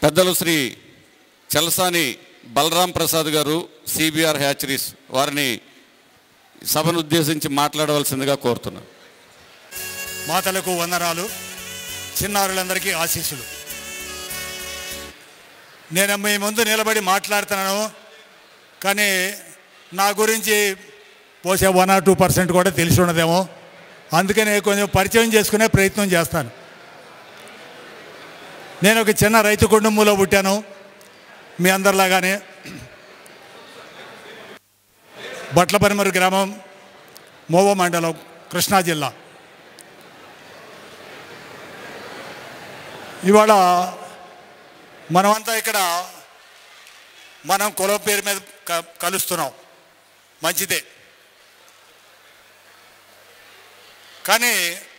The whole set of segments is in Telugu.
పెద్దలు శ్రీ చలసాని బలరాం ప్రసాద్ గారు సిబిఆర్ హ్యాచరీస్ వారిని సభను ఉద్దేశించి మాట్లాడవలసిందిగా కోరుతున్నాను మాతలకు వందనాలు చిన్నారులందరికీ ఆశీస్సులు నేను మీ ముందు నిలబడి మాట్లాడుతున్నాను కానీ నా గురించి పోసే వన్ ఆర్ టూ పర్సెంట్ కూడా తెలిసి ఉండదేమో అందుకనే కొంచెం పరిచయం చేసుకునే ప్రయత్నం చేస్తాను నేను ఒక చిన్న రైతు కుటుంబంలో పుట్టాను మీ అందరిలాగానే బట్లపరిమరు గ్రామం మోవ మండలం కృష్ణా జిల్లా ఇవాళ మనమంతా ఇక్కడ మనం కులం పేరు మీద క- కలుస్తున్నాం మంచిదే కానీ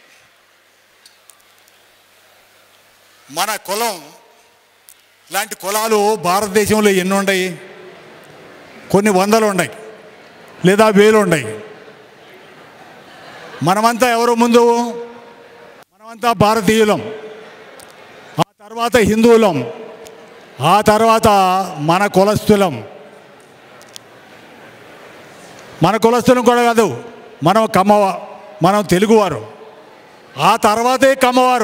మన కులం లాంటి కులాలు భారతదేశంలో ఎన్ని ఉన్నాయి కొన్ని వందలు ఉన్నాయి లేదా వేలు ఉన్నాయి మనమంతా ఎవరు ముందు మనమంతా భారతీయులం ఆ తర్వాత హిందువులం ఆ తర్వాత మన కులస్థులం మన కులస్థులం కూడా కాదు మనం కమ్మవ మనం తెలుగువారు ఆ తర్వాతే కమ్మవారు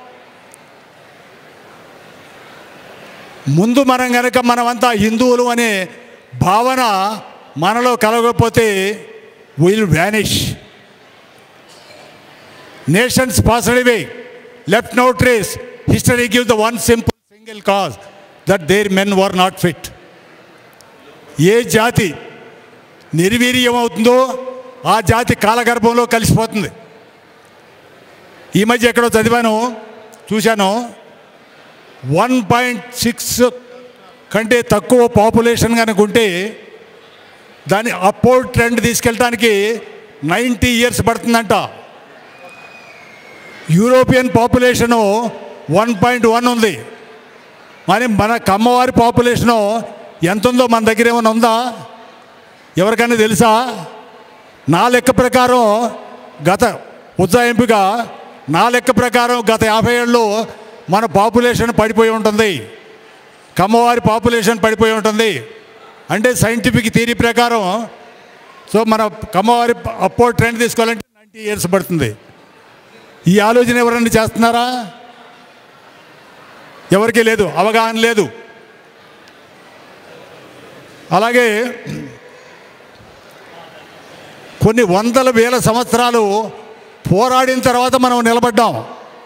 ముందు మనం కనుక మనమంతా హిందువులు అనే భావన మనలో కలగకపోతే will vanish nations passed away left no trace history give the one simple single cause that their men were not fit ఏ జాతి నిర్వీర్యం అవుతుందో ఆ జాతి కాలగర్భంలో కలిసిపోతుంది ఈ మధ్య ఎక్కడో చదివాను చూశాను వన్ పాయింట్ సిక్స్ కంటే తక్కువ పాపులేషన్ కనుక ఉంటే దాని అపోర్డ్ ట్రెండ్ తీసుకెళ్ళడానికి నైంటీ ఇయర్స్ పడుతుందంట European population one point one ఉంది మరి మన కమ్మవారి పాపులేషను ఎంత ఉందో మన దగ్గర ఏమైనా ఉందా ఎవరికైనా తెలుసా నా లెక్క ప్రకారం గత ఉజ్జాయింపుగా నా లెక్క ప్రకారం గత యాభై ఏళ్ళు మన పాపులేషన్ పడిపోయి ఉంటుంది కమ్మవారి పాపులేషన్ పడిపోయి ఉంటుంది అంటే సైంటిఫిక్ థియరీ ప్రకారం సో మన కమ్మవారి అప్పో ట్రెండ్ తీసుకోవాలంటే నైంటీ ఇయర్స్ పడుతుంది ఈ ఆలోచన ఎవరన్నా చేస్తున్నారా ఎవరికీ లేదు అవగాహన లేదు అలాగే కొన్ని వందల వేల సంవత్సరాలు పోరాడిన తర్వాత మనం నిలబడ్డాం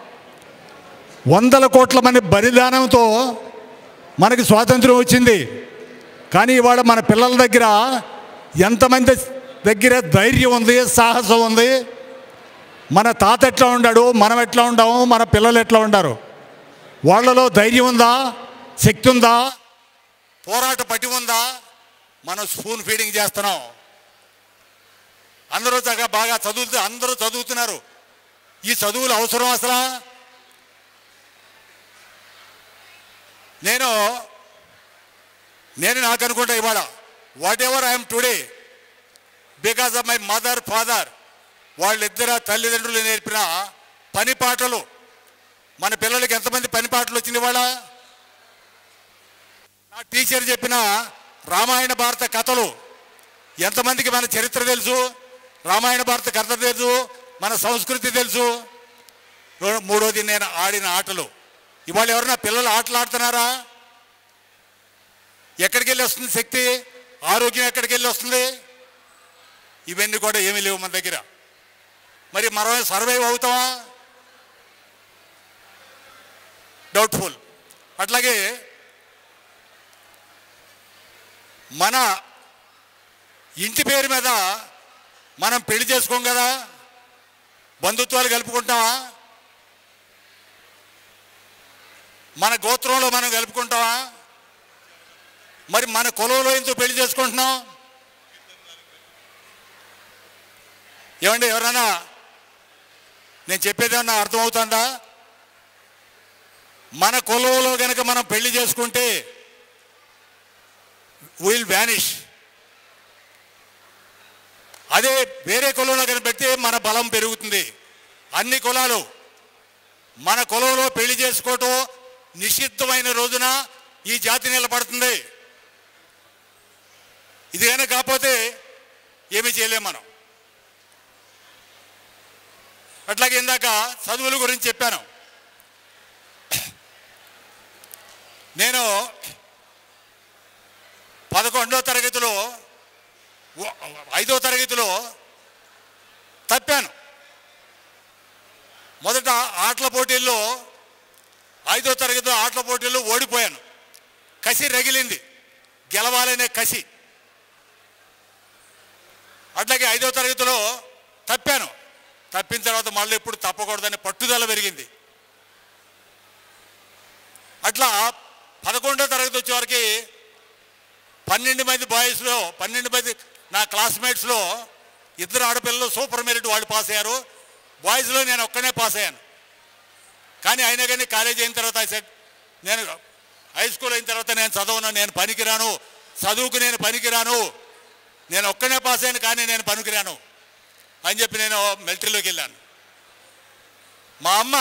వందల కోట్ల మంది బలిదానంతో మనకి స్వాతంత్రం వచ్చింది కానీ ఇవాళ మన పిల్లల దగ్గర ఎంతమంది దగ్గర ధైర్యం ఉంది సాహసం ఉంది మన తాత ఎట్లా ఉండాడు మనం ఎట్లా ఉండాము మన పిల్లలు ఎట్లా ఉండారు వాళ్ళలో ధైర్యం ఉందా శక్తి ఉందా పోరాట పట్టి ఉందా మనం స్పూన్ ఫీడింగ్ చేస్తున్నాం అందరూ చక్కగా బాగా చదువుతూ అందరూ చదువుతున్నారు ఈ చదువులు అవసరం అసలు నేను నేను నాకు అనుకుంటా ఇవాళ whatever I'm today because of my mother father వాళ్ళిద్దరు తల్లిదండ్రులు నేర్పిన పని పాటలు మన పిల్లలకి ఎంతమంది పని పాటలు వచ్చింది ఇవాళ నా టీచర్ చెప్పిన రామాయణ భారత కథలు ఎంతమందికి మన చరిత్ర తెలుసు రామాయణ భారత కథ తెలుసు మన సంస్కృతి తెలుసు రో- మూడోది నేను ఆడిన ఆటలు ఇవాళ ఎవరైనా పిల్లలు ఆటలు ఆడుతున్నారా ఎక్కడికి వెళ్ళి వస్తుంది శక్తి ఆరోగ్యం ఎక్కడికి వెళ్ళి వస్తుంది ఇవన్నీ కూడా ఏమీ లేవు మన దగ్గర మరి మనం సర్వైవ్ అవుతామా డౌట్ఫుల్ అట్లాగే మన ఇంటి పేరు మీద మనం పెళ్లి చేసుకోం కదా బంధుత్వాలు కలుపుకుంటామా మన గోత్రంలో మనం కలుపుకుంటామా మరి మన కులంలో ఎందుకు పెళ్లి చేసుకుంటున్నాం ఏమండి ఎవరన్నా నేను చెప్పేది ఏమన్నా అర్థమవుతుందా మన కులంలో గనక మనం పెళ్లి చేసుకుంటే విల్ వ్యానిష్ అదే వేరే కులంలో కనుక పెడితే మన బలం పెరుగుతుంది అన్ని కులాలు మన కులంలో పెళ్లి చేసుకోవటం నిషిద్ధమైన రోజున ఈ జాతి నిలబడుతుంది ఇది కనుక కాకపోతే ఏమీ చేయలేం మనం అట్లాగే ఇందాక చదువుల గురించి చెప్పాను నేను పదకొండో తరగతిలో ఓ- ఐదో తరగతిలో తప్పాను మొదట ఆటల పోటీల్లో ఐదో తరగతిలో ఆటల పోటీల్లో ఓడిపోయాను కసి రగిలింది గెలవాలనే కసి అట్లాగే ఐదో తరగతిలో తప్పాను తప్పిన తర్వాత మళ్ళీ ఎప్పుడు తప్పకూడదని పట్టుదల పెరిగింది అట్లా పదకొండో తరగతి వచ్చేవరకు పన్నెండు మంది బాయ్స్లో పన్నెండు మంది నా క్లాస్మేట్స్లో ఇద్దరు ఆడపిల్లలు సూపర్ మెరిట్ వాళ్ళు పాస్ అయ్యారు బాయ్స్లో నేను ఒక్కనే పాస్ అయ్యాను కానీ అయినా కానీ కాలేజ్ అయిన తర్వాత I said, నేను హై స్కూల్ అయిన తర్వాత నేను చదవను నేను పనికిరాను చదువుకు నేను పనికిరాను నేను ఒక్కనే పాస్ అయ్యాను కానీ నేను పనికిరాను అని చెప్పి నేను మిలిటరీలోకి వెళ్ళాను మా అమ్మ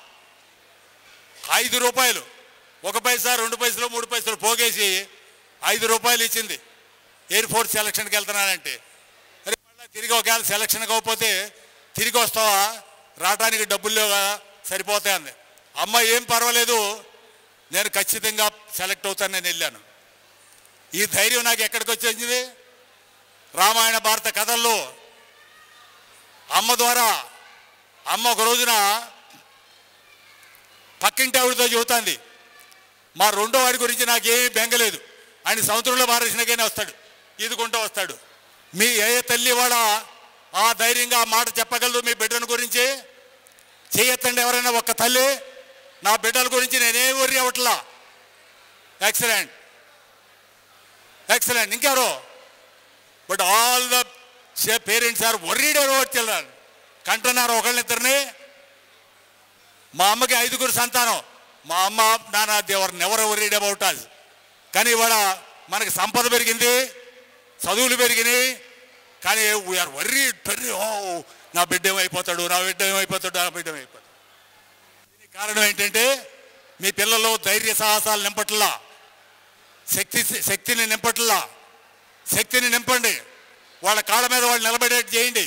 ఐదు రూపాయలు ఒక పైసా రెండు పైసలు మూడు పైసలు పోగేసి ఐదు రూపాయలు ఇచ్చింది ఎయిర్ ఫోర్స్ సెలక్షన్కి వెళ్తున్నానంటే అరే మళ్ళీ తిరిగి ఒకవేళ సెలక్షన్ కాకపోతే తిరిగి వస్తావా రావడానికి డబ్బులు లేవు కదా సరిపోతాయి అంది అమ్మ ఏం పర్వాలేదు నేను ఖచ్చితంగా సెలెక్ట్ అవుతాను నేను వెళ్ళాను ఈ ధైర్యం నాకు ఎక్కడికి వచ్చింది రామాయణ భారత కథల్లో అమ్మ ద్వారా అమ్మ ఒక రోజున పక్కింటి ఆవిడతో చెబుతాంది మా రెండో వాడి గురించి నాకేమీ బెంగలేదు ఆయన సంవత్సరంలో మారేసినకైనా వస్తాడు ఈదుకుంటూ వస్తాడు మీ ఏ తల్లి వాడ ఆ ధైర్యంగా ఆ మాట చెప్పగలదు మీ బిడ్డల గురించి చేయొత్తండి ఎవరైనా ఒక్క తల్లి నా బిడ్డల గురించి నేనేం వర్రీ అవ్వట్లా ఎక్సలెంట్ ఎక్సలెంట్ ఇంకెవరు but all the parents are worried about children కంటున్నారు ఒకళ్ళిద్దరిని మా అమ్మకి ఐదుగురు సంతానం మా అమ్మ నాన్న they were never worried about us కానీ ఇవాళ మనకి సంపద పెరిగింది చదువులు పెరిగినాయి కానీ వీఆర్ వర్రీ టర్రీ ఓ నా బిడ్డ ఏమైపోతాడు నా బిడ్డ ఏమైపోతాడు నా బిడ్డ ఏమైపోతాడు దీనికి కారణం ఏంటంటే మీ పిల్లలు ధైర్య సాహసాలు నింపట్లా శక్తి శక్తిని నింపట్లా శక్తిని నింపండి వాళ్ళ కాళ్ళ మీద వాళ్ళు నిలబడేట్టు చేయండి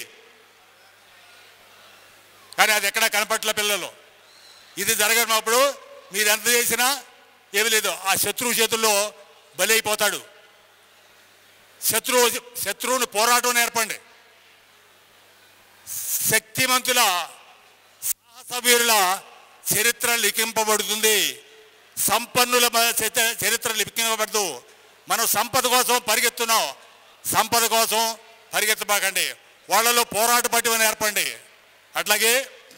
కానీ అది ఎక్కడా కనపట్ల పిల్లలు ఇది జరగనప్పుడు మీరు ఎంత చేసినా ఏమి లేదు ఆ శత్రువు చేతుల్లో బలి అయిపోతాడు శత్రువు శత్రువుని పోరాటం నేర్పండి శక్తిమంతుల సాహసవీరుల చరిత్ర లిఖింపబడుతుంది సంపన్నుల మ- చరిత్ర- చరిత్ర లిఖింపబడదు మనం సంపద కోసం పరిగెత్తున్నాం సంపద కోసం పరిగెత్తబాకండి వాళ్ళలో పోరాట పట్టివ నేర్పండి అట్లాగే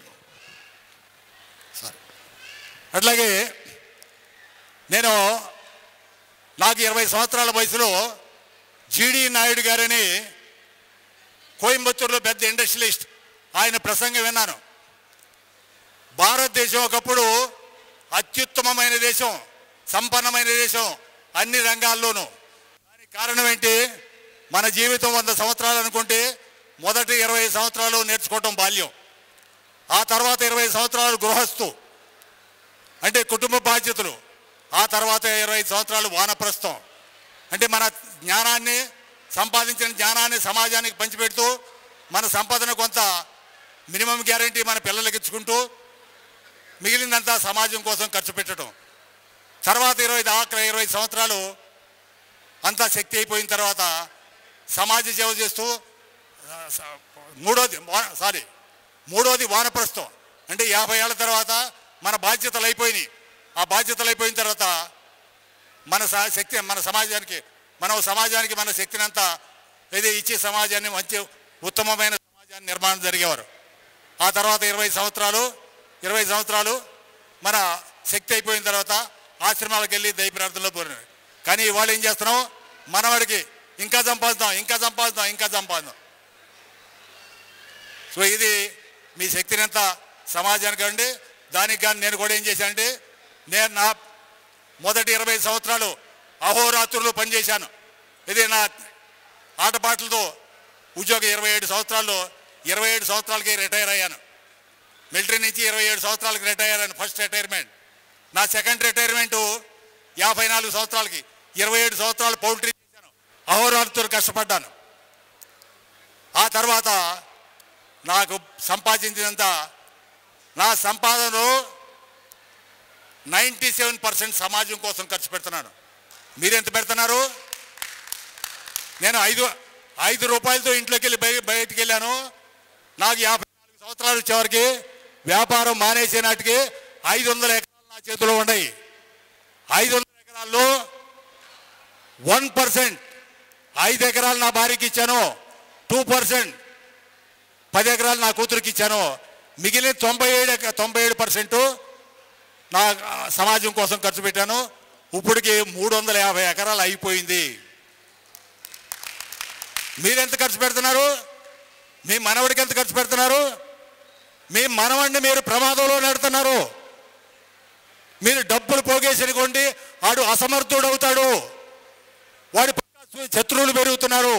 అట్లాగే నేను నాకు ఇరవై సంవత్సరాల వయసులో జీడి నాయుడు గారని కోయంబత్తూరులో పెద్ద ఇండస్ట్రియలిస్ట్ ఆయన ప్రసంగం విన్నాను భారతదేశం ఒకప్పుడు అత్యుత్తమమైన దేశం సంపన్నమైన దేశం అన్ని రంగాల్లోనూ దానికి కారణం ఏంటి మన జీవితం వంద సంవత్సరాలు అనుకుంటే మొదటి ఇరవై సంవత్సరాలు నేర్చుకోవటం బాల్యం ఆ తర్వాత ఇరవై సంవత్సరాలు గృహస్థు అంటే కుటుంబ బాధ్యతలు ఆ తర్వాత ఇరవై సంవత్సరాలు వానప్రస్థం అంటే మన జ్ఞానాన్ని సంపాదించిన జ్ఞానాన్ని సమాజానికి పంచిపెడుతూ మన సంపదను కొంత మినిమం గ్యారంటీ మన పిల్లలకి ఇచ్చుకుంటూ మిగిలినంతా సమాజం కోసం ఖర్చు పెట్టడం తర్వాత ఇరవై దాకా ఇరవై సంవత్సరాలు అంతా శక్తి అయిపోయిన తర్వాత సమాజ సేవ చేస్తూ ఆ, స- మూడోది వా- సారీ మూడోది వానప్రస్థం అంటే యాభై ఏళ్ళ తర్వాత మన బాధ్యతలు అయిపోయినాయి ఆ బాధ్యతలు అయిపోయిన తర్వాత మన స- శక్తి మన సమాజానికి మనం సమాజానికి మన శక్తిని అంతా ఏదో ఇచ్చే సమాజాన్ని మంచి ఉత్తమమైన సమాజాన్ని నిర్మాణం జరిగేవారు ఆ తర్వాత ఇరవై సంవత్సరాలు ఇరవై సంవత్సరాలు మన శక్తి అయిపోయిన తర్వాత ఆశ్రమాలకు వెళ్ళి దయ ప్రార్థనలో పోయినారు కానీ ఇవాళ ఏం చేస్తున్నాం మనవాడికి ఇంకా సంపాదిద్దాం ఇంకా సంపాదిద్దాం ఇంకా సంపాదిద్దాం సో ఇది మీ శక్తిని ఎంత సమాజానికి అండి దానికి కానీ నేను కూడా ఏం చేశానంటే నేను నా మొదటి ఇరవై సంవత్సరాలు అహోరాత్రులు పనిచేశాను ఇది నా ఆటపాటలతో ఉద్యోగం ఇరవై ఏడు సంవత్సరాల్లో ఇరవై ఏడు సంవత్సరాలకి రిటైర్ అయ్యాను మిలిటరీ నుంచి ఇరవై ఏడు సంవత్సరాలకి రిటైర్ అయ్యాను ఫస్ట్ రిటైర్మెంట్ నా సెకండ్ రిటైర్మెంటు యాభై నాలుగు సంవత్సరాలకి ఇరవై ఏడు సంవత్సరాలు పౌల్ట్రీ చేశాను అహోరాత్రులు కష్టపడ్డాను ఆ తర్వాత నాకు సంపాదించినంత నా సంపాదనలో నైంటీ సెవెన్ పర్సెంట్ సమాజం కోసం ఖర్చు పెడుతున్నాను మీరెంత పెడుతున్నారు నేను ఐదు ఐదు రూపాయలతో ఇంట్లోకి వెళ్ళి బయ బయటికి వెళ్ళాను నాకు యాభై నాలుగు సంవత్సరాలు వచ్చేవరకు వ్యాపారం మానేసే నాటికి ఐదు వందల ఎకరాలు నా చేతిలో ఉన్నాయి ఐదు వందల ఎకరాల్లో వన్ పర్సెంట్ ఐదు ఎకరాలు నా భార్యకి ఇచ్చాను టూ పర్సెంట్ పది ఎకరాలు నా కూతురికి ఇచ్చాను మిగిలిన తొంభై ఏడు ఎక- తొంభై ఏడు పర్సెంట్ నా ఆ, సమాజం కోసం ఖర్చు పెట్టాను ఇప్పటికి మూడు వందల యాభై ఎకరాలు అయిపోయింది మీరెంత ఖర్చు పెడుతున్నారు మీ మనవడికి ఎంత ఖర్చు పెడుతున్నారు మీ మనవడిని మీరు ప్రమాదంలో నడుతున్నారు మీరు డబ్బులు పోగేసనుకోండి వాడు అసమర్థుడు అవుతాడు వాడి పక్క శత్రువులు పెరుగుతున్నారు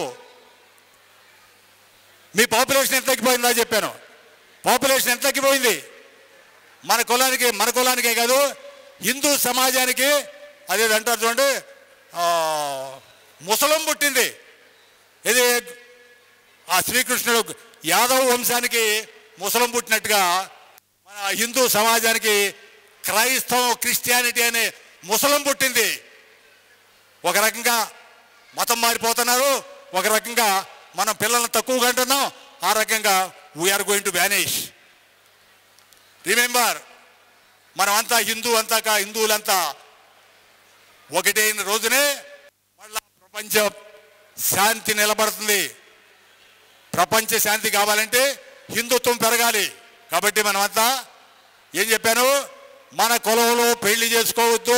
మీ పాపులేషన్ ఎంత తగ్గిపోయిందా చెప్పాను పాపులేషన్ ఎంత తగ్గిపోయింది మన కులానికి మన కులానికే కాదు హిందూ సమాజానికి అదే అంటారు చూడండి ఆ, ముసలం పుట్టింది ఇది ఆ శ్రీకృష్ణుడు యాదవ్ వంశానికి ముసలం పుట్టినట్టుగా మన హిందూ సమాజానికి క్రైస్తవం క్రిస్టియానిటీ అనే ముసలం పుట్టింది ఒక రకంగా మతం మారిపోతున్నారు ఒక రకంగా మనం పిల్లల్ని తక్కువగా అంటున్నాం ఆ రకంగా we are going to vanish remember మనమంతా హిందూ అంతా కా- హిందువులంతా ఒకటైన రోజునే మళ్ళా ప్రపంచ శాంతి నిలబడుతుంది ప్రపంచ శాంతి కావాలంటే హిందుత్వం పెరగాలి కాబట్టి మనమంతా ఏం చెప్పాను మన కులంలో పెళ్లి చేసుకోవద్దు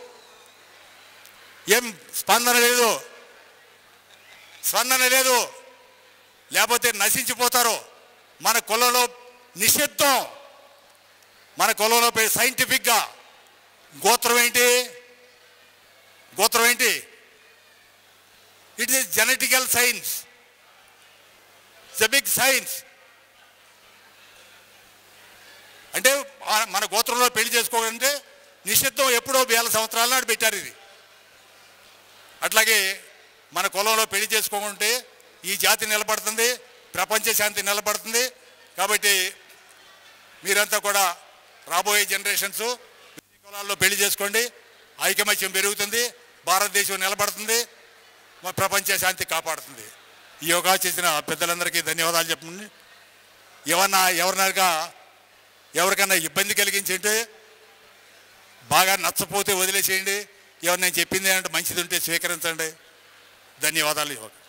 ఏం స్పందన లేదు స్పందన లేదు లేకపోతే నశించిపోతారు మన కులంలో నిషిద్ధం మన కులంలో పె- సైంటిఫిక్గా గోత్రం ఏంటి గోత్రం ఏంటి it is genetical science it's big science అంటే ఆ- మన గోత్రంలో పెళ్లి చేసుకోవాలంటే నిషిద్ధం ఎప్పుడో వేల సంవత్సరాల నాడు పెట్టారు ఇది అట్లాగే మన కులంలో పెళ్లి చేసుకోకుంటే ఈ జాతి నిలబడుతుంది ప్రపంచ శాంతి నిలబడుతుంది కాబట్టి మీరంతా కూడా రాబోయే జనరేషన్స్ కులాల్లో పెళ్లి చేసుకోండి ఐకమత్యం పెరుగుతుంది భారతదేశం నిలబడుతుంది మన ప్రపంచ శాంతి కాపాడుతుంది ఈ యోగా చేసిన పెద్దలందరికీ ధన్యవాదాలు చెప్పండి ఏమన్నా ఎవరినగా ఎవరికన్నా ఇబ్బంది కలిగించింటే బాగా నచ్చపోతే వదిలేసేయండి ఎవరు నేను చెప్పింది అంటే మంచిది ఉంటే స్వీకరించండి ధన్యవాదాలు యువక